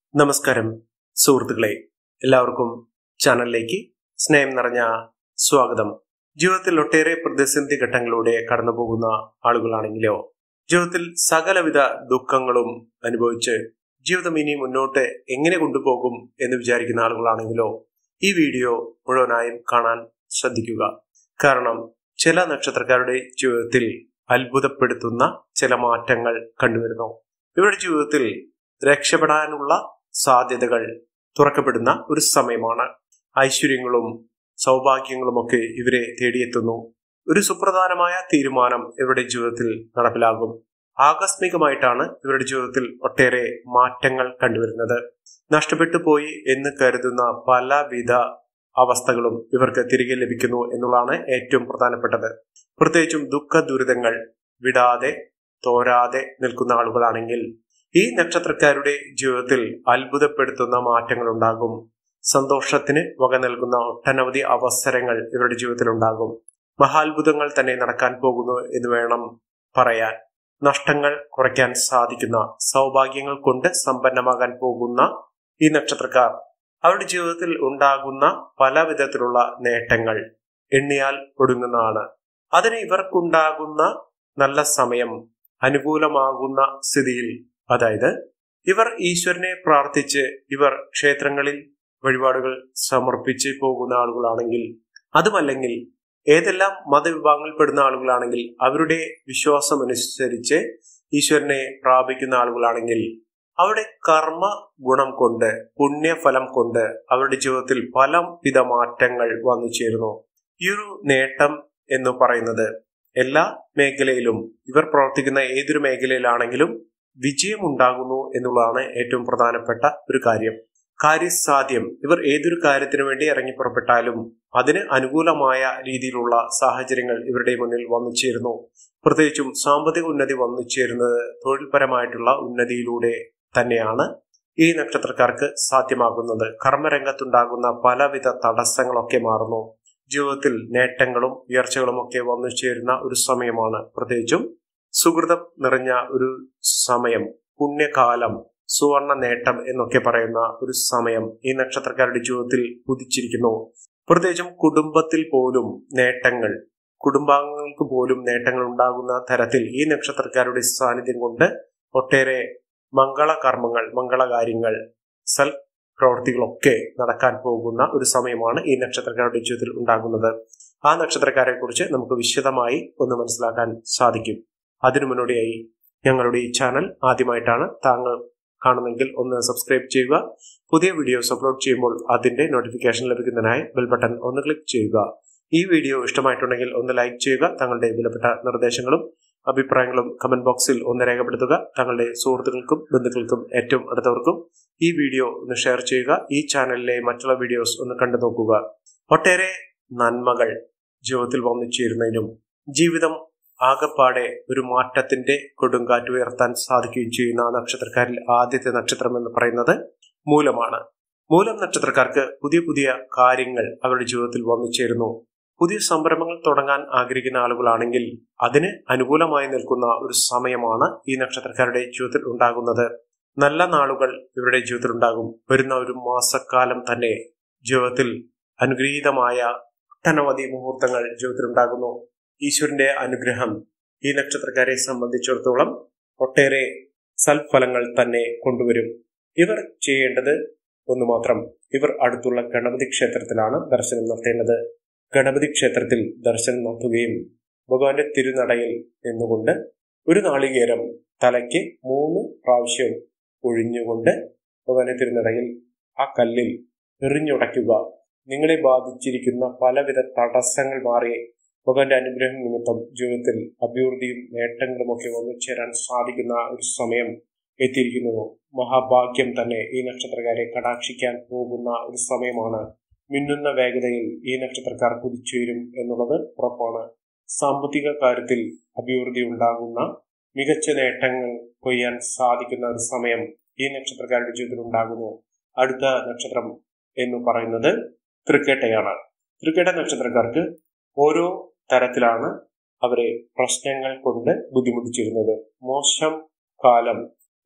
നമസ്കാരം സുഹൃത്തുക്കളെ എല്ലാവർക്കും ചാനലിലേക്ക് സ്നേഹം നിറഞ്ഞ സ്വാഗതം ജീവിതത്തിൽ ഒട്ടേറെ പ്രതിസന്ധി ഘട്ടങ്ങളിലൂടെ കടന്നുപോകുന്ന ആളുകളാണെങ്കിലോ ജീവിതത്തിൽ സകലവിധ ദുഃഖങ്ങളും അനുഭവിച്ച് ജീവിതം ഇനി മുന്നോട്ട് എങ്ങനെ കൊണ്ടുപോകും എന്ന് വിചാരിക്കുന്ന ആളുകളാണെങ്കിലോ ഈ വീഡിയോ മുഴുവനായും കാണാൻ ശ്രദ്ധിക്കുക കാരണം ചില നക്ഷത്രക്കാരുടെ ജീവിതത്തിൽ അത്ഭുതപ്പെടുത്തുന്ന ചില മാറ്റങ്ങൾ കണ്ടുവരുന്നു ഇവരുടെ ജീവിതത്തിൽ രക്ഷപ്പെടാനുള്ള സാധ്യതകൾ തുറക്കപ്പെടുന്ന ഒരു സമയമാണ് ഐശ്വര്യങ്ങളും സൗഭാഗ്യങ്ങളുമൊക്കെ ഇവരെ തേടിയെത്തുന്നു ഒരു സുപ്രധാനമായ തീരുമാനം ഇവരുടെ ജീവിതത്തിൽ നടപ്പിലാകും ആകസ്മികമായിട്ടാണ് ഇവരുടെ ജീവിതത്തിൽ ഒട്ടേറെ മാറ്റങ്ങൾ കണ്ടുവരുന്നത് നഷ്ടപ്പെട്ടു പോയി എന്ന് കരുതുന്ന പലവിധ അവസ്ഥകളും ഇവർക്ക് തിരികെ ലഭിക്കുന്നു എന്നുള്ളതാണ് ഏറ്റവും പ്രധാനപ്പെട്ടത് പ്രത്യേകിച്ചും ദുഃഖ ദുരിതങ്ങൾ വിടാതെ തോരാതെ നിൽക്കുന്ന ആളുകളാണെങ്കിൽ ഈ നക്ഷത്രക്കാരുടെ ജീവിതത്തിൽ അത്ഭുതപ്പെടുത്തുന്ന മാറ്റങ്ങൾ ഉണ്ടാകും സന്തോഷത്തിന് വക നൽകുന്ന ഒട്ടനവധി അവസരങ്ങൾ ഇവരുടെ ജീവിതത്തിൽ ഉണ്ടാകും മഹാത്ഭുതങ്ങൾ തന്നെ നടക്കാൻ പോകുന്നു എന്ന് വേണം പറയാൻ നഷ്ടങ്ങൾ കുറയ്ക്കാൻ സാധിക്കുന്ന സൗഭാഗ്യങ്ങൾ കൊണ്ട് സമ്പന്നമാകാൻ പോകുന്ന ഈ നക്ഷത്രക്കാർ അവരുടെ ജീവിതത്തിൽ ഉണ്ടാകുന്ന പല വിധത്തിലുള്ള നേട്ടങ്ങൾ എണ്ണിയാൽ ഒടുങ്ങുന്നതാണ് അതിന് ഇവർക്കുണ്ടാകുന്ന നല്ല സമയം അനുകൂലമാകുന്ന സ്ഥിതിയിൽ അതായത് ഇവർ ഈശ്വരനെ പ്രാർത്ഥിച്ച് ഇവർ ക്ഷേത്രങ്ങളിൽ വഴിപാടുകൾ സമർപ്പിച്ച് പോകുന്ന ആളുകളാണെങ്കിൽ അതുമല്ലെങ്കിൽ ഏതെല്ലാം മതവിഭാഗങ്ങളിൽപ്പെടുന്ന ആളുകളാണെങ്കിൽ അവരുടെ വിശ്വാസം അനുസരിച്ച് ഈശ്വരനെ പ്രാപിക്കുന്ന ആളുകളാണെങ്കിൽ അവരുടെ കർമ്മ ഗുണം കൊണ്ട് പുണ്യഫലം കൊണ്ട് അവരുടെ ജീവിതത്തിൽ പല വിധ മാറ്റങ്ങൾ വന്നു ചേരുന്നു ഈ ഒരു നേട്ടം എന്ന് പറയുന്നത് എല്ലാ മേഖലയിലും ഇവർ പ്രവർത്തിക്കുന്ന ഏതൊരു മേഖലയിലാണെങ്കിലും വിജയം ഉണ്ടാകുന്നു എന്നുള്ളതാണ് ഏറ്റവും പ്രധാനപ്പെട്ട ഒരു കാര്യം കാര്യസാധ്യം ഇവർ ഏതൊരു കാര്യത്തിനു വേണ്ടി ഇറങ്ങി പുറപ്പെട്ടാലും അതിന് അനുകൂലമായ രീതിയിലുള്ള സാഹചര്യങ്ങൾ ഇവരുടെ മുന്നിൽ വന്നു ചേരുന്നു പ്രത്യേകിച്ചും സാമ്പത്തിക ഉന്നതി വന്നു ചേരുന്നത് തൊഴിൽപരമായിട്ടുള്ള ഉന്നതിയിലൂടെ തന്നെയാണ് ഈ നക്ഷത്രക്കാർക്ക് സാധ്യമാകുന്നത് കർമ്മരംഗത്തുണ്ടാകുന്ന പലവിധ തടസ്സങ്ങളൊക്കെ മാറുന്നു ജീവിതത്തിൽ നേട്ടങ്ങളും ഉയർച്ചകളും ഒക്കെ വന്നു ചേരുന്ന ഒരു സമയമാണ് പ്രത്യേകിച്ചും സുഹൃതം നിറഞ്ഞ ഒരു സമയം പുണ്യകാലം സുവർണ നേട്ടം എന്നൊക്കെ പറയുന്ന ഒരു സമയം ഈ നക്ഷത്രക്കാരുടെ ജീവിതത്തിൽ ഉദിച്ചിരിക്കുന്നു പ്രത്യേകിച്ചും കുടുംബത്തിൽ പോലും നേട്ടങ്ങൾ കുടുംബാംഗങ്ങൾക്ക് പോലും നേട്ടങ്ങൾ ഉണ്ടാകുന്ന തരത്തിൽ ഈ നക്ഷത്രക്കാരുടെ സാന്നിധ്യം കൊണ്ട് ഒട്ടേറെ മംഗളകർമ്മങ്ങൾ മംഗളകാര്യങ്ങൾ സൽ പ്രവൃത്തികളൊക്കെ നടക്കാൻ പോകുന്ന ഒരു സമയമാണ് ഈ നക്ഷത്രക്കാരുടെ ജീവിതത്തിൽ ഉണ്ടാകുന്നത് ആ നക്ഷത്രക്കാരെ കുറിച്ച് നമുക്ക് വിശദമായി ഒന്ന് മനസ്സിലാക്കാൻ സാധിക്കും അതിനു മുന്നോടിയായി ഞങ്ങളുടെ ഈ ചാനൽ ആദ്യമായിട്ടാണ് താങ്കൾ കാണുന്നെങ്കിൽ ഒന്ന് സബ്സ്ക്രൈബ് ചെയ്യുക പുതിയ വീഡിയോസ് അപ്ലോഡ് ചെയ്യുമ്പോൾ അതിന്റെ നോട്ടിഫിക്കേഷൻ ലഭിക്കുന്നതിനായി ബെൽ ബട്ടൺ ഒന്ന് ക്ലിക്ക് ചെയ്യുക ഈ വീഡിയോ ഇഷ്ടമായിട്ടുണ്ടെങ്കിൽ ഒന്ന് ലൈക്ക് ചെയ്യുക തങ്ങളുടെ വിലപ്പെട്ട നിർദ്ദേശങ്ങളും അഭിപ്രായങ്ങളും കമന്റ് ബോക്സിൽ ഒന്ന് രേഖപ്പെടുത്തുക തങ്ങളുടെ സുഹൃത്തുക്കൾക്കും ബന്ധുക്കൾക്കും ഏറ്റവും അടുത്തവർക്കും ഈ വീഡിയോ ഒന്ന് ഷെയർ ചെയ്യുക ഈ ചാനലിലെ മറ്റുള്ള വീഡിയോസ് ഒന്ന് കണ്ടു നോക്കുക ഒട്ടേറെ നന്മകൾ ജീവിതത്തിൽ വന്നു ചേരുന്നതിനും ജീവിതം ആകപ്പാടെ ഒരു മാറ്റത്തിന്റെ കൊടുങ്കാറ്റ് ഉയർത്താൻ സാധിക്കുകയും ചെയ്യുന്ന നക്ഷത്രക്കാരിൽ ആദ്യത്തെ നക്ഷത്രം എന്ന് പറയുന്നത് മൂലമാണ് മൂലം നക്ഷത്രക്കാർക്ക് പുതിയ പുതിയ കാര്യങ്ങൾ അവരുടെ ജീവിതത്തിൽ വന്നു ചേരുന്നു പുതിയ സംരംഭങ്ങൾ തുടങ്ങാൻ ആഗ്രഹിക്കുന്ന ആളുകളാണെങ്കിൽ അതിന് അനുകൂലമായി നിൽക്കുന്ന ഒരു സമയമാണ് ഈ നക്ഷത്രക്കാരുടെ ജീവിതത്തിൽ ഉണ്ടാകുന്നത് നല്ല നാളുകൾ ഇവരുടെ ജീവിതത്തിൽ ഉണ്ടാകും വരുന്ന ഒരു മാസക്കാലം തന്നെ ജീവിതത്തിൽ അനുഗ്രഹീതമായ ഒട്ടനവധി മുഹൂർത്തങ്ങൾ ജീവിതത്തിൽ ഉണ്ടാകുന്നു ഈശ്വരന്റെ അനുഗ്രഹം ഈ നക്ഷത്രക്കാരെ സംബന്ധിച്ചിടത്തോളം ഒട്ടേറെ സൽഫലങ്ങൾ തന്നെ കൊണ്ടുവരും ഇവർ ചെയ്യേണ്ടത് ഒന്ന് മാത്രം ഇവർ അടുത്തുള്ള ഗണപതി ക്ഷേത്രത്തിലാണ് ദർശനം നടത്തേണ്ടത് ഗണപതി ക്ഷേത്രത്തിൽ ദർശനം നടത്തുകയും ഭഗവാന്റെ തിരുനടയിൽ നിന്നുകൊണ്ട് ഒരു നാളികേരം തലയ്ക്ക് മൂന്ന് പ്രാവശ്യം ഒഴിഞ്ഞുകൊണ്ട് ഭഗവാന്റെ തിരുനടയിൽ ആ കല്ലിൽ എറിഞ്ഞുടയ്ക്കുക നിങ്ങളെ ബാധിച്ചിരിക്കുന്ന പലവിധ തടസ്സങ്ങൾ മാറി ഭഗവാന്റെ അനുഗ്രഹം നിമിത്തം ജീവിതത്തിൽ അഭിവൃദ്ധിയും നേട്ടങ്ങളും ഒക്കെ വന്നു ചേരാൻ സാധിക്കുന്ന ഒരു സമയം എത്തിയിരിക്കുന്നു മഹാഭാഗ്യം തന്നെ ഈ നക്ഷത്രക്കാരെ കടാക്ഷിക്കാൻ പോകുന്ന ഒരു സമയമാണ് മിന്നുന്ന വേഗതയിൽ ഈ നക്ഷത്രക്കാർ കുതിച്ചുയരും എന്നുള്ളത് ഉറപ്പാണ് സാമ്പത്തിക കാര്യത്തിൽ അഭിവൃദ്ധി ഉണ്ടാകുന്ന മികച്ച നേട്ടങ്ങൾ കൊയ്യാൻ സാധിക്കുന്ന ഒരു സമയം ഈ നക്ഷത്രക്കാരുടെ ജീവിതത്തിൽ ഉണ്ടാകുന്നു അടുത്ത നക്ഷത്രം എന്ന് പറയുന്നത് തൃക്കേട്ടയാണ് തൃക്കേട്ട നക്ഷത്രക്കാർക്ക് ഓരോ തരത്തിലാണ് അവരെ പ്രശ്നങ്ങൾ കൊണ്ട് ബുദ്ധിമുട്ടിച്ചിരുന്നത് മോശം കാലം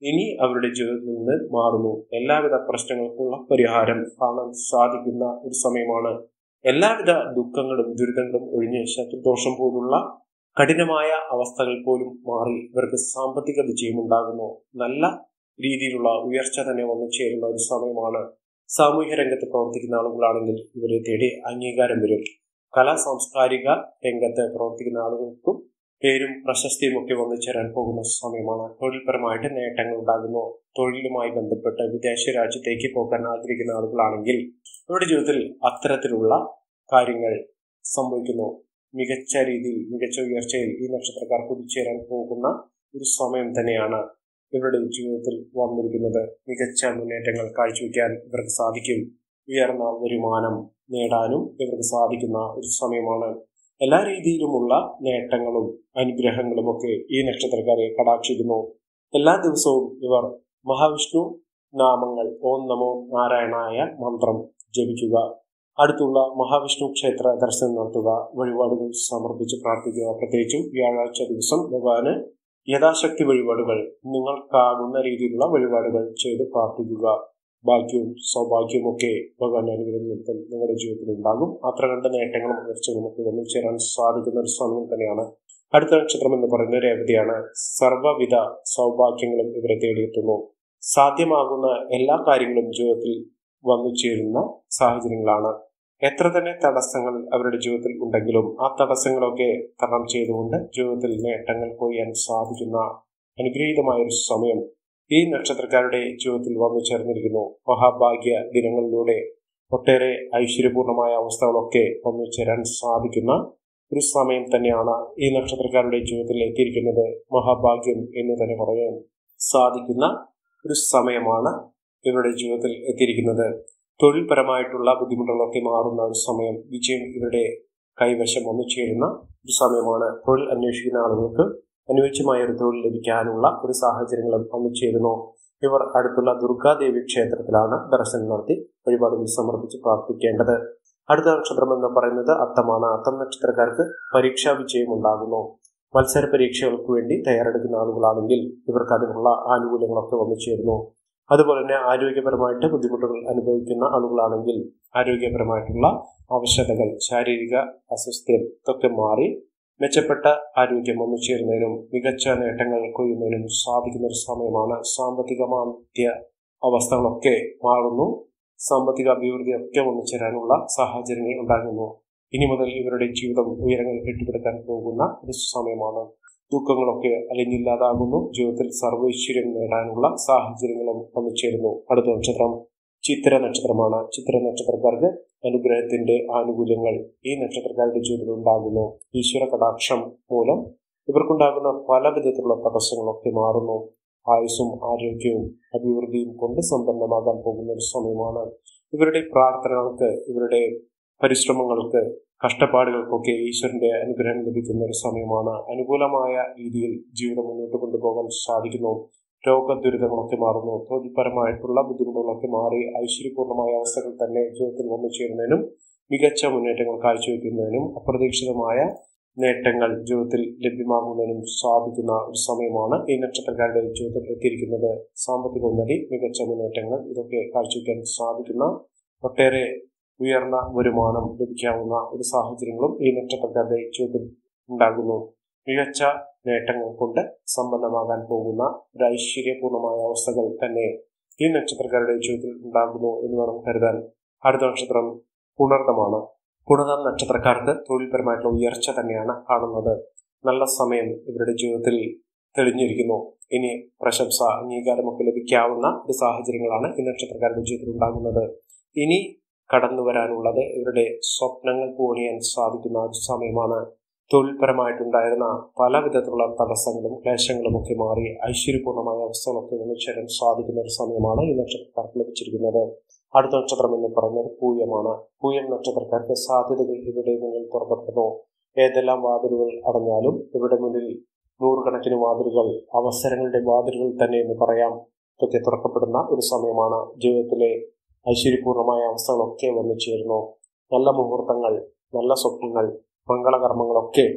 ഇനി അവരുടെ ജീവിതത്തിൽ നിന്ന് മാറുന്നു എല്ലാവിധ പ്രശ്നങ്ങൾക്കുള്ള പരിഹാരം കാണാൻ സാധിക്കുന്ന ഒരു സമയമാണ് എല്ലാവിധ ദുഃഖങ്ങളും ദുരിതങ്ങളും ഒഴിഞ്ഞ് ശത്രുദോഷം പോലുള്ള കഠിനമായ അവസ്ഥകൾ പോലും മാറി ഇവർക്ക് സാമ്പത്തിക വിജയം ഉണ്ടാകുന്നു നല്ല രീതിയിലുള്ള ഉയർച്ച തന്നെ വന്നു ചേരുന്ന ഒരു സമയമാണ് സാമൂഹ്യ രംഗത്ത് പ്രവർത്തിക്കുന്ന ആളുകളാണെങ്കിൽ ഇവരെ തേടി അംഗീകാരം വരും കലാ സാംസ്കാരിക രംഗത്ത് പ്രവർത്തിക്കുന്ന ആളുകൾക്കും പേരും പ്രശസ്തിയും ഒക്കെ വന്നു ചേരാൻ പോകുന്ന സമയമാണ് തൊഴിൽപരമായിട്ട് നേട്ടങ്ങൾ ഉണ്ടാകുന്നു തൊഴിലുമായി ബന്ധപ്പെട്ട് വിദേശ രാജ്യത്തേക്ക് പോകാൻ ആഗ്രഹിക്കുന്ന ആളുകളാണെങ്കിൽ അവരുടെ ജീവിതത്തിൽ അത്തരത്തിലുള്ള കാര്യങ്ങൾ സംഭവിക്കുന്നു മികച്ച രീതിയിൽ മികച്ച ഉയർച്ചയിൽ ഈ നക്ഷത്രക്കാർ കുതിച്ചേരാൻ പോകുന്ന ഒരു സമയം തന്നെയാണ് ഇവരുടെ ജീവിതത്തിൽ വന്നിരിക്കുന്നത് മികച്ച മുന്നേറ്റങ്ങൾ കാഴ്ചവെക്കാൻ ഇവർക്ക് സാധിക്കും ഉയർന്ന വരുമാനം നേടാനും ഇവർക്ക് സാധിക്കുന്ന ഒരു സമയമാണ് എല്ലാ രീതിയിലുമുള്ള നേട്ടങ്ങളും അനുഗ്രഹങ്ങളും ഒക്കെ ഈ നക്ഷത്രക്കാരെ കടാക്ഷിക്കുന്നു എല്ലാ ദിവസവും ഇവർ മഹാവിഷ്ണു നാമങ്ങൾ ഓം നമോ നാരായണായ മന്ത്രം ജപിക്കുക അടുത്തുള്ള മഹാവിഷ്ണു ക്ഷേത്ര ദർശനം നടത്തുക വഴിപാടുകൾ സമർപ്പിച്ച് പ്രാർത്ഥിക്കുക പ്രത്യേകിച്ചും വ്യാഴാഴ്ച ദിവസം ഭഗവാന് യഥാശക്തി വഴിപാടുകൾ നിങ്ങൾക്കാകുന്ന രീതിയിലുള്ള വഴിപാടുകൾ ചെയ്ത് പ്രാർത്ഥിക്കുക ഭാഗ്യവും സൗഭാഗ്യവും ഒക്കെ ഭഗവാൻ അനുഗ്രഹം നിമിത്തം നിങ്ങളുടെ ജീവിതത്തിൽ ഉണ്ടാകും അത്ര കണ്ട നേട്ടങ്ങളും ഉയർച്ചകളും ഒക്കെ വന്നു ചേരാൻ സാധിക്കുന്ന ഒരു സമയം തന്നെയാണ് അടുത്ത നക്ഷത്രം എന്ന് പറയുന്നത് രേവതിയാണ് സർവ്വവിധ സൗഭാഗ്യങ്ങളും ഇവരെ തേടിയെത്തുന്നു സാധ്യമാകുന്ന എല്ലാ കാര്യങ്ങളും ജീവിതത്തിൽ വന്നു ചേരുന്ന സാഹചര്യങ്ങളാണ് എത്ര തന്നെ തടസ്സങ്ങൾ അവരുടെ ജീവിതത്തിൽ ഉണ്ടെങ്കിലും ആ തടസ്സങ്ങളൊക്കെ തരണം ചെയ്തുകൊണ്ട് ജീവിതത്തിൽ നേട്ടങ്ങൾ കൊയ്യാൻ സാധിക്കുന്ന അനുഗ്രഹീതമായ ഒരു സമയം ഈ നക്ഷത്രക്കാരുടെ ജീവിതത്തിൽ വന്നു ചേർന്നിരിക്കുന്നു മഹാഭാഗ്യ ദിനങ്ങളിലൂടെ ഒട്ടേറെ ഐശ്വര്യപൂർണമായ അവസ്ഥകളൊക്കെ വന്നു ചേരാൻ സാധിക്കുന്ന ഒരു സമയം തന്നെയാണ് ഈ നക്ഷത്രക്കാരുടെ ജീവിതത്തിൽ എത്തിയിരിക്കുന്നത് മഹാഭാഗ്യം എന്ന് തന്നെ പറയാൻ സാധിക്കുന്ന ഒരു സമയമാണ് ഇവരുടെ ജീവിതത്തിൽ എത്തിയിരിക്കുന്നത് തൊഴിൽപരമായിട്ടുള്ള ബുദ്ധിമുട്ടുകളൊക്കെ മാറുന്ന ഒരു സമയം വിജയം ഇവരുടെ കൈവശം വന്നു ചേരുന്ന ഒരു സമയമാണ് തൊഴിൽ അന്വേഷിക്കുന്ന ആളുകൾക്ക് അനുയോജ്യമായ ഒരു തൊഴിൽ ലഭിക്കാനുള്ള ഒരു സാഹചര്യങ്ങളും വന്നു ചേരുന്നു ഇവർ അടുത്തുള്ള ദുർഗാദേവി ക്ഷേത്രത്തിലാണ് ദർശനം നടത്തി വഴിപാടുകൾ സമർപ്പിച്ച് പ്രാർത്ഥിക്കേണ്ടത് അടുത്ത നക്ഷത്രം എന്ന് പറയുന്നത് അത്തമാണ് അത്തം നക്ഷത്രക്കാർക്ക് പരീക്ഷാ വിജയം ഉണ്ടാകുന്നു മത്സര പരീക്ഷകൾക്ക് വേണ്ടി തയ്യാറെടുക്കുന്ന ആളുകളാണെങ്കിൽ ഇവർക്ക് അതിനുള്ള ആനുകൂല്യങ്ങളൊക്കെ വന്നു ചേരുന്നു അതുപോലെ തന്നെ ആരോഗ്യപരമായിട്ട് ബുദ്ധിമുട്ടുകൾ അനുഭവിക്കുന്ന ആളുകളാണെങ്കിൽ ആരോഗ്യപരമായിട്ടുള്ള ആവശ്യകതകൾ ശാരീരിക അസ്വസ്ഥ്യം ഇതൊക്കെ മാറി മെച്ചപ്പെട്ട ആരോഗ്യം വന്നു ചേരുന്നതിനും മികച്ച നേട്ടങ്ങൾ കൊയ്യുന്നതിനും സാധിക്കുന്ന ഒരു സമയമാണ് സാമ്പത്തികമാന്ത്യ അവസ്ഥകളൊക്കെ മാറുന്നു സാമ്പത്തിക അഭിവൃദ്ധി ഒക്കെ വന്നു ചേരാനുള്ള സാഹചര്യങ്ങൾ ഉണ്ടാകുന്നു ഇനി മുതൽ ഇവരുടെ ജീവിതം ഉയരങ്ങൾ കെട്ടിപ്പടുക്കാൻ പോകുന്ന ഒരു സമയമാണ് ദുഃഖങ്ങളൊക്കെ അലിഞ്ഞില്ലാതാകുന്നു ജീവിതത്തിൽ സർവൈശ്വര്യം നേടാനുള്ള സാഹചര്യങ്ങളും വന്നു ചേരുന്നു അടുത്ത നക്ഷത്രം ചിത്ര നക്ഷത്രമാണ് ചിത്ര നക്ഷത്രക്കാർക്ക് അനുഗ്രഹത്തിന്റെ ആനുകൂല്യങ്ങൾ ഈ നക്ഷത്രക്കാരുടെ ജീവിതത്തിൽ ഉണ്ടാകുന്നു ഈശ്വര കടാക്ഷം മൂലം ഇവർക്കുണ്ടാകുന്ന പല വിധത്തിലുള്ള തടസ്സങ്ങളൊക്കെ മാറുന്നു ആയുസ്സും ആരോഗ്യവും അഭിവൃദ്ധിയും കൊണ്ട് സമ്പന്നമാകാൻ പോകുന്ന ഒരു സമയമാണ് ഇവരുടെ പ്രാർത്ഥനകൾക്ക് ഇവരുടെ പരിശ്രമങ്ങൾക്ക് കഷ്ടപ്പാടുകൾക്കൊക്കെ ഈശ്വരന്റെ അനുഗ്രഹം ലഭിക്കുന്ന ഒരു സമയമാണ് അനുകൂലമായ രീതിയിൽ ജീവിതം മുന്നോട്ട് കൊണ്ടുപോകാൻ സാധിക്കുന്നു രോഗദുരിതങ്ങളൊക്കെ മാറുന്നു തൊഴിൽപരമായിട്ടുള്ള ബുദ്ധിമുട്ടുകളൊക്കെ മാറി ഐശ്വര്യപൂർണമായ അവസ്ഥകൾ തന്നെ ജീവിതത്തിൽ വന്നു ചേരുന്നതിനും മികച്ച മുന്നേറ്റങ്ങൾ കാഴ്ചവെക്കുന്നതിനും അപ്രതീക്ഷിതമായ നേട്ടങ്ങൾ ജീവിതത്തിൽ ലഭ്യമാകുന്നതിനും സാധിക്കുന്ന ഒരു സമയമാണ് ഈ നക്ഷത്രക്കാരുടെ ജീവിതത്തിൽ എത്തിയിരിക്കുന്നത് സാമ്പത്തിക ഉന്നതി മികച്ച മുന്നേറ്റങ്ങൾ ഇതൊക്കെ കാഴ്ചവെക്കാൻ സാധിക്കുന്ന ഒട്ടേറെ ഉയർന്ന വരുമാനം ലഭിക്കാവുന്ന ഒരു സാഹചര്യങ്ങളും ഈ നക്ഷത്രക്കാരുടെ ജീവിതത്തിൽ ഉണ്ടാകുന്നു മികച്ച നേട്ടങ്ങൾ കൊണ്ട് സമ്പന്നമാകാൻ പോകുന്ന ഒരു ഐശ്വര്യപൂർണമായ അവസ്ഥകൾ തന്നെ ഈ നക്ഷത്രക്കാരുടെ ജീവിതത്തിൽ ഉണ്ടാകുന്നു എന്ന് വേണം കരുതാൻ അടുത്ത നക്ഷത്രം പുണർദമാണ് പുണർദം നക്ഷത്രക്കാർക്ക് തൊഴിൽപരമായിട്ടുള്ള ഉയർച്ച തന്നെയാണ് കാണുന്നത് നല്ല സമയം ഇവരുടെ ജീവിതത്തിൽ തെളിഞ്ഞിരിക്കുന്നു ഇനി പ്രശംസ അംഗീകാരമൊക്കെ ലഭിക്കാവുന്ന ഒരു സാഹചര്യങ്ങളാണ് ഈ നക്ഷത്രക്കാരുടെ ജീവിതത്തിൽ ഉണ്ടാകുന്നത് ഇനി കടന്നു വരാനുള്ളത് ഇവരുടെ സ്വപ്നങ്ങൾ പൂണിയാൻ സാധിക്കുന്ന ഒരു സമയമാണ് തൊഴിൽപരമായിട്ടുണ്ടായിരുന്ന പല വിധത്തിലുള്ള തടസ്സങ്ങളും ക്ലേശങ്ങളും ഒക്കെ മാറി ഐശ്വര്യപൂർണമായ അവസ്ഥകളൊക്കെ ഒന്നിച്ചേരാൻ സാധിക്കുന്ന ഒരു സമയമാണ് ഈ നക്ഷത്രക്കാർക്ക് ലഭിച്ചിരിക്കുന്നത് അടുത്ത നക്ഷത്രം എന്ന് പറയുന്നത് പൂയമാണ് പൂയം നക്ഷത്രക്കാർക്ക് സാധ്യതകൾ ഇവിടെ മുന്നിൽ തുറക്കപ്പെടുന്നു ഏതെല്ലാം വാതിലുകൾ അടഞ്ഞാലും ഇവിടെ മുന്നിൽ നൂറുകണക്കിന് വാതിലുകൾ അവസരങ്ങളുടെ വാതിലുകൾ തന്നെ എന്ന് പറയാം ഇതൊക്കെ തുറക്കപ്പെടുന്ന ഒരു സമയമാണ് ജീവിതത്തിലെ ഐശ്വര്യപൂർണമായ അവസ്ഥകളൊക്കെ വന്നു ചേരുന്നു നല്ല മുഹൂർത്തങ്ങൾ നല്ല സ്വപ്നങ്ങൾ മംഗളകർമ്മങ്ങളൊക്കെ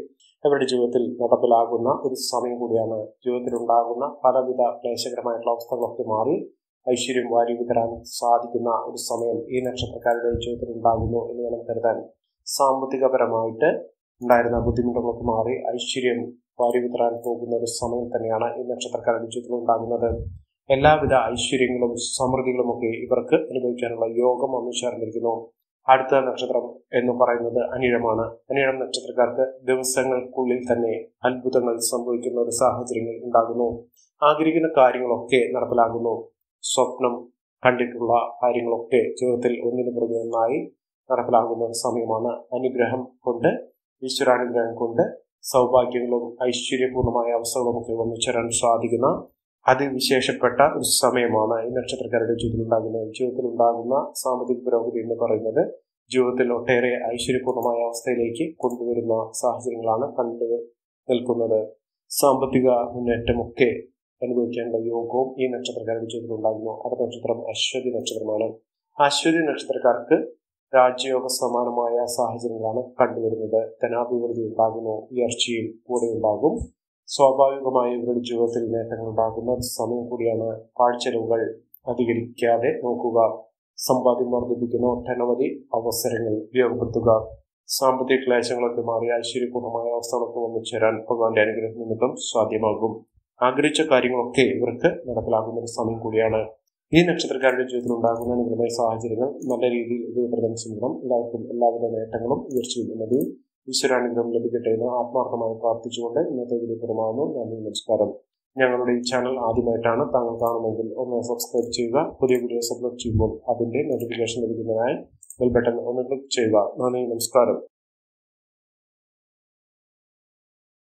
അവരുടെ ജീവിതത്തിൽ നടപ്പിലാകുന്ന ഒരു സമയം കൂടിയാണ് ജീവിതത്തിൽ ഉണ്ടാകുന്ന പലവിധ ക്ലേശകരമായിട്ടുള്ള അവസ്ഥകളൊക്കെ മാറി ഐശ്വര്യം വാരി വിതരാൻ സാധിക്കുന്ന ഒരു സമയം ഈ നക്ഷത്രക്കാരുടെ ജീവിതത്തിൽ ഉണ്ടാകുന്നു എന്ന് വേണം കരുതാൻ സാമ്പത്തികപരമായിട്ട് ഉണ്ടായിരുന്ന ബുദ്ധിമുട്ടുകളൊക്കെ മാറി ഐശ്വര്യം വാരി വിതരാൻ പോകുന്ന ഒരു സമയം തന്നെയാണ് ഈ നക്ഷത്രക്കാരുടെ ജീവിതത്തിൽ ഉണ്ടാകുന്നത് എല്ലാവിധ ഐശ്വര്യങ്ങളും സമൃദ്ധികളും ഒക്കെ ഇവർക്ക് അനുഭവിക്കാനുള്ള യോഗം വന്നു ചേർന്നിരിക്കുന്നു അടുത്ത നക്ഷത്രം എന്ന് പറയുന്നത് അനിഴമാണ് അനിഴം നക്ഷത്രക്കാർക്ക് ദിവസങ്ങൾക്കുള്ളിൽ തന്നെ അത്ഭുതങ്ങൾ സംഭവിക്കുന്ന ഒരു സാഹചര്യങ്ങൾ ഉണ്ടാകുന്നു ആഗ്രഹിക്കുന്ന കാര്യങ്ങളൊക്കെ നടപ്പിലാകുന്നു സ്വപ്നം കണ്ടിട്ടുള്ള കാര്യങ്ങളൊക്കെ ജീവിതത്തിൽ ഒന്നിനു പുറകെ ഒന്നായി നടപ്പിലാകുന്ന ഒരു സമയമാണ് അനുഗ്രഹം കൊണ്ട് ഈശ്വരാനുഗ്രഹം കൊണ്ട് സൗഭാഗ്യങ്ങളും ഐശ്വര്യപൂർണമായ അവസ്ഥകളും ഒക്കെ വന്നു ചേരാൻ സാധിക്കുന്ന അതിവിശേഷപ്പെട്ട ഒരു സമയമാണ് ഈ നക്ഷത്രക്കാരുടെ ജീവിതത്തിൽ ഉണ്ടാകുന്നത് ജീവിതത്തിൽ ഉണ്ടാകുന്ന സാമ്പത്തിക പുരോഗതി എന്ന് പറയുന്നത് ജീവിതത്തിൽ ഒട്ടേറെ ഐശ്വര്യപൂർണമായ അവസ്ഥയിലേക്ക് കൊണ്ടുവരുന്ന സാഹചര്യങ്ങളാണ് കണ്ടു നിൽക്കുന്നത് സാമ്പത്തിക മുന്നേറ്റമൊക്കെ അനുഭവിക്കേണ്ട യോഗവും ഈ നക്ഷത്രക്കാരുടെ ജീവിതത്തിൽ ഉണ്ടാകുന്നു അടുത്ത നക്ഷത്രം അശ്വതി നക്ഷത്രമാണ് അശ്വതി നക്ഷത്രക്കാർക്ക് രാജ്യയോഗ സമാനമായ സാഹചര്യങ്ങളാണ് കണ്ടുവരുന്നത് ധനാഭിവൃദ്ധി ഉണ്ടാകുന്നു ഉയർച്ചയും കൂടെ ഉണ്ടാകും സ്വാഭാവികമായി ഇവരുടെ ജീവിതത്തിൽ നേട്ടങ്ങൾ ഉണ്ടാകുന്ന സമയം കൂടിയാണ് പാഴ്ചെലവുകൾ അധികരിക്കാതെ നോക്കുക സമ്പാദ്യം വർദ്ധിപ്പിക്കുന്ന ഒട്ടനവധി അവസരങ്ങൾ ഉപയോഗപ്പെടുത്തുക സാമ്പത്തിക ക്ലേശങ്ങളൊക്കെ മാറി ഐശ്വര്യപൂർണമായ അവസ്ഥകളൊക്കെ വന്നു ചേരാൻ ഭഗവാന്റെ അനുഗ്രഹം നിമിത്തം സാധ്യമാകും ആഗ്രഹിച്ച കാര്യങ്ങളൊക്കെ ഇവർക്ക് നടപ്പിലാകുന്ന ഒരു സമയം കൂടിയാണ് ഈ നക്ഷത്രക്കാരുടെ ജീവിതത്തിൽ ഉണ്ടാകുന്ന അനുകൂലമായ സാഹചര്യങ്ങൾ നല്ല രീതിയിൽ ഉപയോഗപ്രദം ചെയ്യണം എല്ലാവർക്കും എല്ലാവിധ നേട്ടങ്ങളും ഉയർച്ചയും ഉന്നതിയും ഈശ്വരാനുഗ്രഹം ലഭിക്കട്ടെ എന്ന് ആത്മാർത്ഥമായി പ്രാർത്ഥിച്ചുകൊണ്ട് ഇന്നത്തെ വീഡിയോ പുറമാകുന്നു നന്ദി നമസ്കാരം ഞങ്ങളുടെ ഈ ചാനൽ ആദ്യമായിട്ടാണ് താങ്കൾ കാണുമെങ്കിൽ ഒന്ന് സബ്സ്ക്രൈബ് ചെയ്യുക പുതിയ വീഡിയോസ് അപ്ലോഡ് ചെയ്യുമ്പോൾ അതിന്റെ നോട്ടിഫിക്കേഷൻ ലഭിക്കുന്നതിനായി ബെൽ ബട്ടൺ ഒന്ന് ക്ലിക്ക് ചെയ്യുക നന്ദി നമസ്കാരം